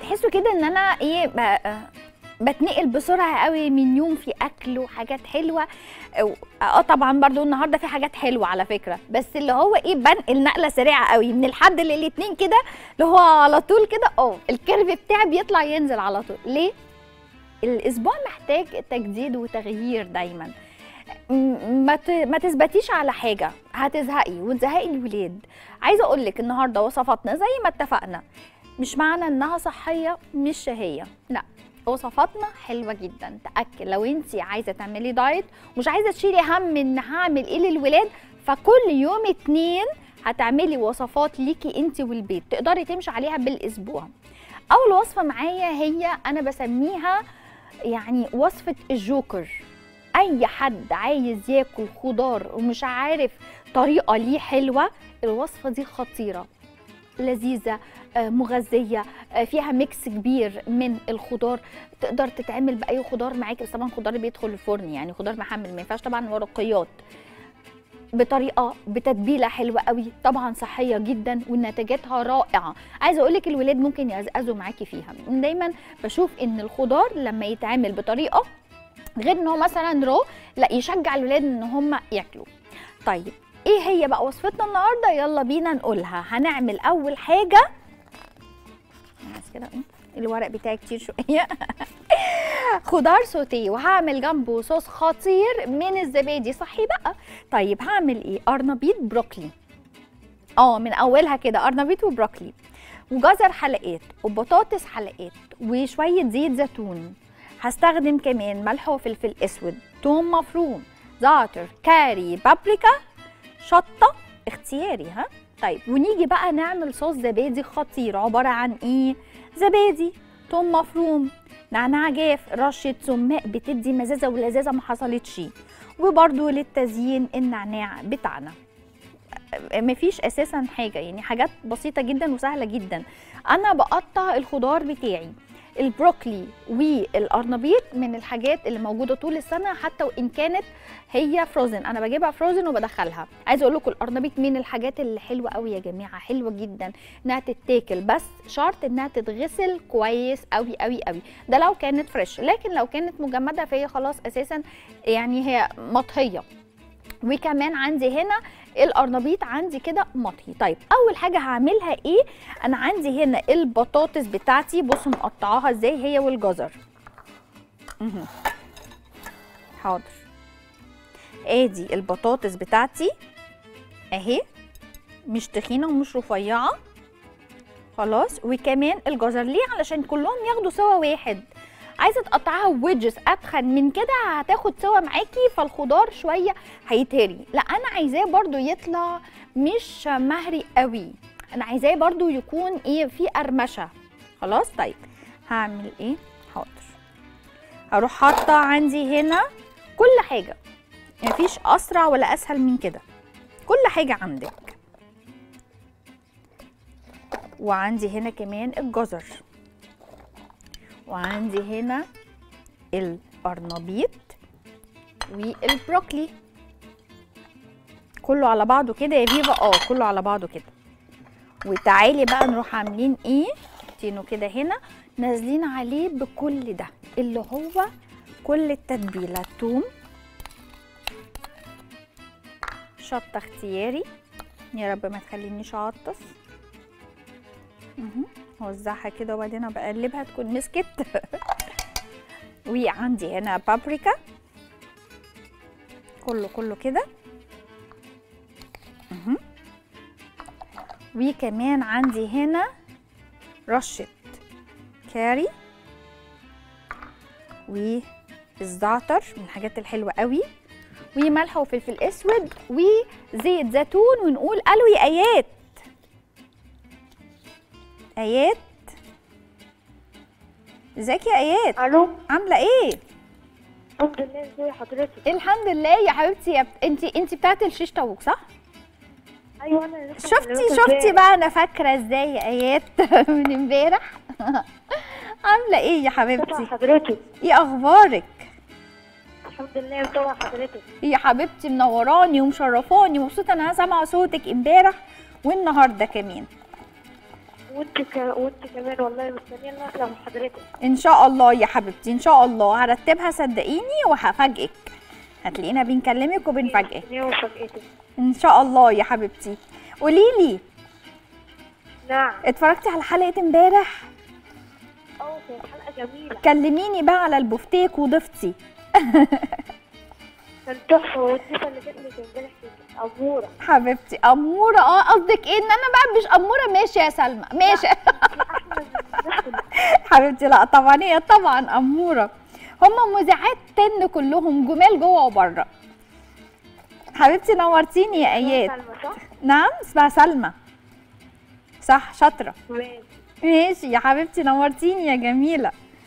تحسوا كده ان انا ايه ب- بتنقل بسرعه قوي من يوم في اكل وحاجات حلوه اه طبعا برضو النهارده في حاجات حلوه على فكره بس اللي هو ايه بنقل نقله سريعه قوي من الحد للاثنين كده اللي هو على طول كده اه الكيرف بتاعي بيطلع ينزل على طول ليه الاسبوع محتاج تجديد وتغيير دايما م- ما ت- ما تثبتيش على حاجه هتزهقي وتزهقي الولاد عايزه اقول لك النهارده وصفاتنا زي ما اتفقنا مش معنى انها صحيه مش شهيه لا وصفاتنا حلوه جدا تاكل لو انت عايزه تعملي دايت مش عايزه تشيلي هم ان هعمل ايه للولاد فكل يوم اتنين هتعملي وصفات ليكي انت والبيت تقدري تمشي عليها بالاسبوع اول وصفه معايا هي انا بسميها يعني وصفه الجوكر اي حد عايز ياكل خضار ومش عارف طريقه ليه حلوه الوصفه دي خطيره لذيذه آه، مغذيه آه، فيها ميكس كبير من الخضار تقدر تتعمل باي خضار معاكي بس طبعا خضار بيدخل الفرن يعني خضار محمل ما ينفعش طبعا ورقيات بطريقه بتتبيله حلوه قوي طبعا صحيه جدا ونتيجتها رائعه عايزه اقول لك الولاد ممكن يقزقزوا معاكي فيها دايما بشوف ان الخضار لما يتعمل بطريقه غير ان هو مثلا رو لا يشجع الولاد ان هم ياكلوا طيب ايه هي بقى وصفتنا النهارده يلا بينا نقولها هنعمل اول حاجه بس كده إيه؟ الورق بتاعي كتير شويه خضار سوتيه وهعمل جنبه صوص خطير من الزبادي صحي بقى طيب هعمل ايه قرنبيط بروكلي اه من اولها كده قرنبيط وبروكلي وجزر حلقات وبطاطس حلقات وشويه زيت زيتون هستخدم كمان ملح وفلفل اسود توم مفروم زعتر كاري بابريكا شطه اختياري ها طيب ونيجي بقى نعمل صوص زبادي خطير عباره عن ايه زبادي توم مفروم نعناع جاف رشه سماق بتدي مزازه ولذاذه ما حصلتش وبرده للتزيين النعناع بتاعنا مفيش اساسا حاجه يعني حاجات بسيطه جدا وسهله جدا انا بقطع الخضار بتاعي البروكلي والقرنبيط من الحاجات اللي موجوده طول السنه حتى وان كانت هي فروزن انا بجيبها فروزن وبدخلها عايزه اقول لكم القرنبيط من الحاجات اللي حلوه قوي يا جماعه حلوه جدا انها تتاكل بس شرط انها تتغسل كويس قوي قوي قوي ده لو كانت فريش لكن لو كانت مجمده فهي خلاص اساسا يعني هي مطهيه وكمان عندي هنا القرنبيط عندي كده مطهي طيب اول حاجه هعملها ايه انا عندي هنا البطاطس بتاعتي بصوا مقطعاها ازاي هي والجزر مهم. حاضر ادي البطاطس بتاعتي اهي مش تخينه ومش رفيعه خلاص وكمان الجزر ليه علشان كلهم ياخدوا سوا واحد عايزه تقطعها ويدجز اتخن من كده هتاخد سوا معاكي فالخضار شويه هيتهري لا انا عايزاه برضو يطلع مش مهري قوي انا عايزاه برضو يكون ايه في قرمشه خلاص طيب هعمل ايه حاضر هروح حاطه عندي هنا كل حاجه مفيش اسرع ولا اسهل من كده كل حاجه عندك وعندي هنا كمان الجزر وعندي هنا القرنبيط والبروكلي كله على بعضه كده يا بيبا اه كله على بعضه كده وتعالي بقى نروح عاملين ايه حاطينه كده هنا نازلين عليه بكل ده اللي هو كل التتبيله توم شطه اختياري يا رب ما تخلينيش اعطس مهم. اوزعها كده وبعدين بقلبها تكون مسكت وعندي هنا بابريكا كله كله كده مهم. وكمان عندي هنا رشة كاري والزعتر من الحاجات الحلوة قوي وملح وفلفل اسود وزيت زيتون ونقول الو يا ايات ايات ازيك يا ايات الو عامله ايه الحمد لله ازي حضرتك الحمد لله يا حبيبتي يا بت... انت انت بتاعت الشيش طاووق صح ايوه انا لسه شفتي مكلمك شفتي ازاي. بقى انا فاكره ازاي يا ايات من امبارح عامله ايه يا طبعا حبيبتي حضرتك ايه اخبارك الحمد لله طبعا حضرتك يا حبيبتي منوراني ومشرفاني مبسوطه ان انا سامعه صوتك امبارح والنهارده كمان وانت ك... وانت كمان والله مستنيه النقله من حضرتك ان شاء الله يا حبيبتي ان شاء الله هرتبها صدقيني وهفاجئك هتلاقينا بنكلمك وبنفاجئك مستنيه مفاجأتك ان شاء الله يا حبيبتي قولي لي نعم اتفرجتي على حلقه امبارح اه كانت حلقه جميله كلميني بقى على البفتيك وضيفتي كانت تحفه والضيفه اللي جت لك امبارح كانت اموره حبيبتي اموره اه قصدك ايه ان انا بقى مش اموره ماشي يا سلمى ماشي احلى من الناس كلها حبيبتي لا طبعا هي طبعا اموره هم مذيعات تن كلهم جمال جوه وبره حبيبتي نورتيني يا ايات سلمى صح؟ نعم اسمها سلمى صح شاطره ماشي ماشي يا حبيبتي نورتيني يا جميله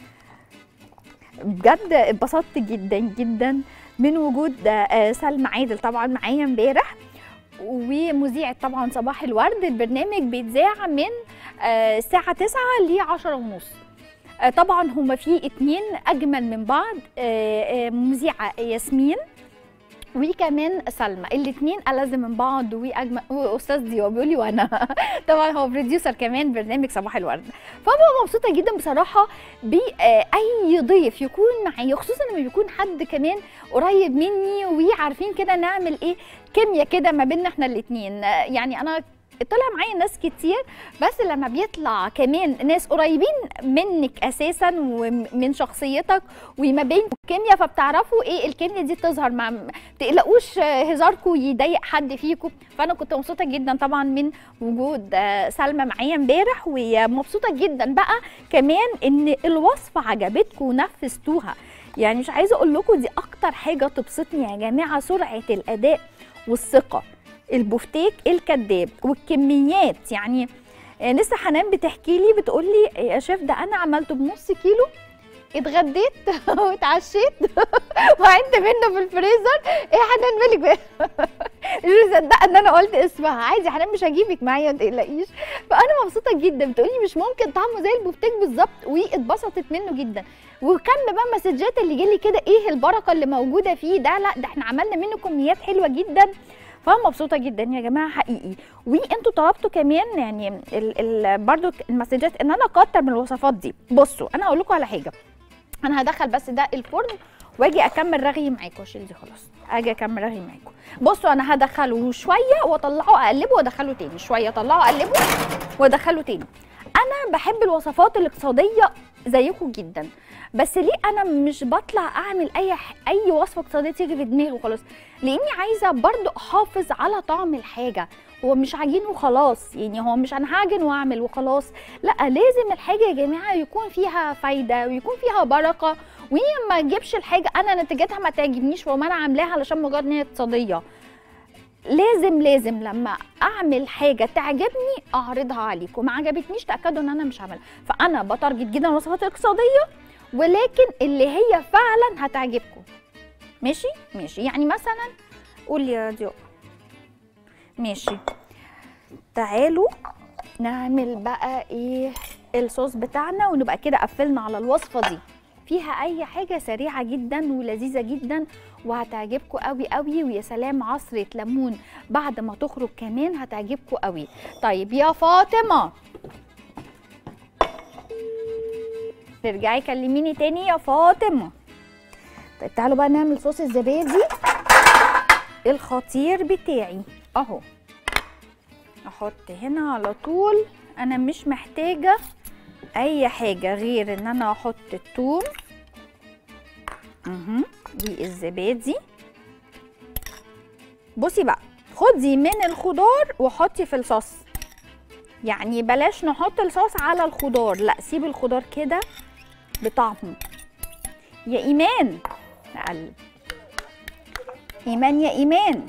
بجد اتبسطت جدا جدا من وجود آه، سلمى عادل طبعا معايا امبارح ومذيعة طبعا صباح الورد البرنامج بيتذاع من آه، الساعة 9 ل 10 ونص آه، طبعا هما في اتنين اجمل من بعض آه، آه، مذيعة ياسمين وكمان سلمى الاثنين ألذ من بعض واجمل واستاذ ضياء بيقول لي وانا طبعا هو بروديوسر كمان برنامج صباح الورد فببقى مبسوطه جدا بصراحه باي ضيف يكون معايا خصوصا لما بيكون حد كمان قريب مني وعارفين كده نعمل ايه كيمياء كده ما بيننا احنا الاثنين يعني انا طلع معايا ناس كتير بس لما بيطلع كمان ناس قريبين منك اساسا ومن شخصيتك وما بينكم كيمياء فبتعرفوا ايه الكيمياء دي تظهر ما تقلقوش هزاركم يضايق حد فيكم فانا كنت مبسوطه جدا طبعا من وجود آه، سلمى معايا امبارح ومبسوطه جدا بقى كمان ان الوصفه عجبتكم ونفذتوها يعني مش عايزه اقول لكم دي اكتر حاجه تبسطني يا جماعه سرعه الاداء والثقه البفتيك الكذاب والكميات يعني آه، لسه حنان بتحكي لي بتقول لي يا شيف ده انا عملته بنص كيلو اتغديت واتعشيت وعدت منه في الفريزر ايه يا حنان مالك بقى؟ مش مصدقه ان انا قلت اسمها عادي يا حنان مش هجيبك معايا ما تقلقيش فانا مبسوطه جدا بتقولي مش ممكن طعمه زي البفتيك بالظبط واتبسطت منه جدا وكم بقى مسجات اللي جالي كده ايه البركه اللي موجوده فيه ده لا ده احنا عملنا منه كميات حلوه جدا فانا مبسوطه جدا يا جماعه حقيقي وانتوا طلبتوا كمان يعني ال ال برضو المسجات ان انا اكتر من الوصفات دي بصوا انا هقول لكم على حاجه انا هدخل بس ده الفرن واجي اكمل رغي معاكم اشيل دي خلاص اجي اكمل رغي معاكم بصوا انا هدخله شويه واطلعه اقلبه وادخله تاني شويه اطلعه اقلبه وادخله تاني انا بحب الوصفات الاقتصاديه زيكم جدا بس ليه انا مش بطلع اعمل اي ح- اي وصفه اقتصاديه تيجي في دماغي وخلاص لاني عايزه برضو احافظ على طعم الحاجه هو مش عجين وخلاص يعني هو مش انا هعجن واعمل وخلاص لا لازم الحاجه يا جماعه يكون فيها فايده ويكون فيها بركه وما اجيبش الحاجه انا نتيجتها ما تعجبنيش وما انا عاملاها علشان مجرد ان هي اقتصاديه لازم لازم لما اعمل حاجه تعجبني اعرضها عليكم ما عجبتنيش تاكدوا ان انا مش هعملها فانا بتارجت جدا الوصفات الاقتصاديه ولكن اللي هي فعلا هتعجبكم ماشي ماشي يعني مثلا قول يا ضياء ماشي تعالوا نعمل بقى ايه الصوص بتاعنا ونبقى كده قفلنا على الوصفه دي فيها اي حاجه سريعه جدا ولذيذه جدا وهتعجبكم قوي قوي ويا سلام عصره ليمون بعد ما تخرج كمان هتعجبكم قوي طيب يا فاطمه ترجعي كلميني تاني يا فاطمه طيب تعالوا بقى نعمل صوص الزبادي الخطير بتاعي اهو احط هنا على طول انا مش محتاجه اي حاجه غير ان انا احط الثوم اها دي الزبادي بصي بقى خدي من الخضار وحطي في الصوص يعني بلاش نحط الصوص على الخضار لا سيب الخضار كده بطعمه يا ايمان نقلب ايمان يا ايمان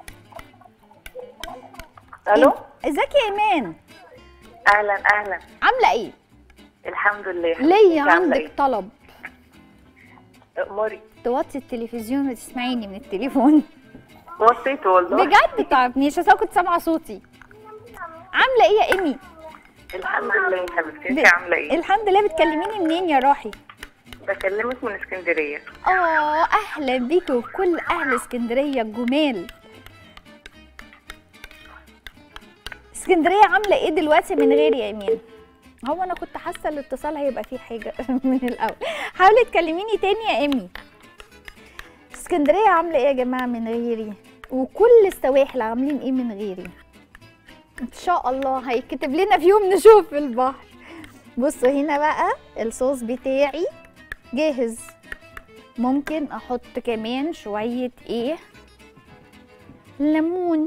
الو ازيك يا ايمان اهلا اهلا عامله ايه الحمد لله ليا إنت عاملة عندك طلب إيه؟ اموري توطي التلفزيون وتسمعيني من التليفون وصيت والله بجد طيب مش أصل أنا كنت سامعه صوتي عامله ايه يا ايمي الحمد لله يا حبيبتي ب- انت عامله ايه الحمد لله بتكلميني منين يا روحي بكلمك من اسكندريه اه اهلا بيكي وكل اهل اسكندريه الجمال اسكندريه عامله ايه دلوقتي من غيري يا ايمان هو انا كنت حاسه الاتصال هيبقى فيه حاجه من الاول حاولي تكلميني تاني يا امي اسكندريه عامله ايه يا جماعه من غيري وكل السواحل عاملين ايه من غيري ان شاء الله هيكتب لنا في يوم نشوف البحر بصوا هنا بقى الصوص بتاعي جاهز ممكن احط كمان شويه ايه ليمون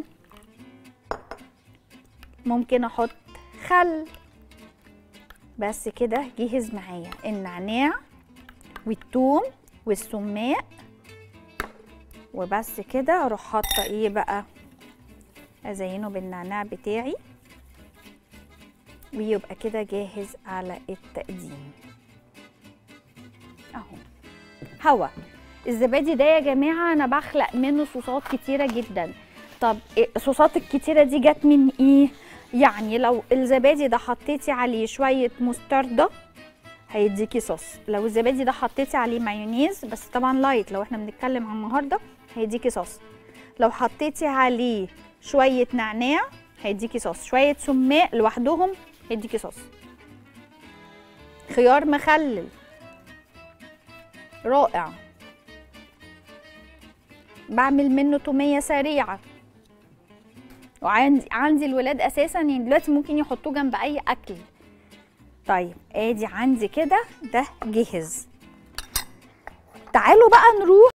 ممكن احط خل بس كده جهز معايا النعناع والثوم والسماق وبس كده اروح حاطه ايه بقى ازينه بالنعناع بتاعي ويبقى كده جاهز على التقديم اهو هوا الزبادي ده يا جماعه انا بخلق منه صوصات كتيره جدا طب إيه- الصوصات الكتيره دي جت من ايه يعني لو الزبادي ده حطيتي عليه شويه مستردة هيديكي صوص لو الزبادي ده حطيتي عليه مايونيز بس طبعا لايت لو احنا بنتكلم عن النهارده هيديكي صوص لو حطيتي عليه شويه نعناع هيديكي صوص شويه سماق لوحدهم هيديكي صوص خيار مخلل رائع بعمل منه توميه سريعه وعندي عندي الولاد اساسا يعني دلوقتي ممكن يحطوه جنب اي اكل طيب ادي عندي كده ده جهز تعالوا بقى نروح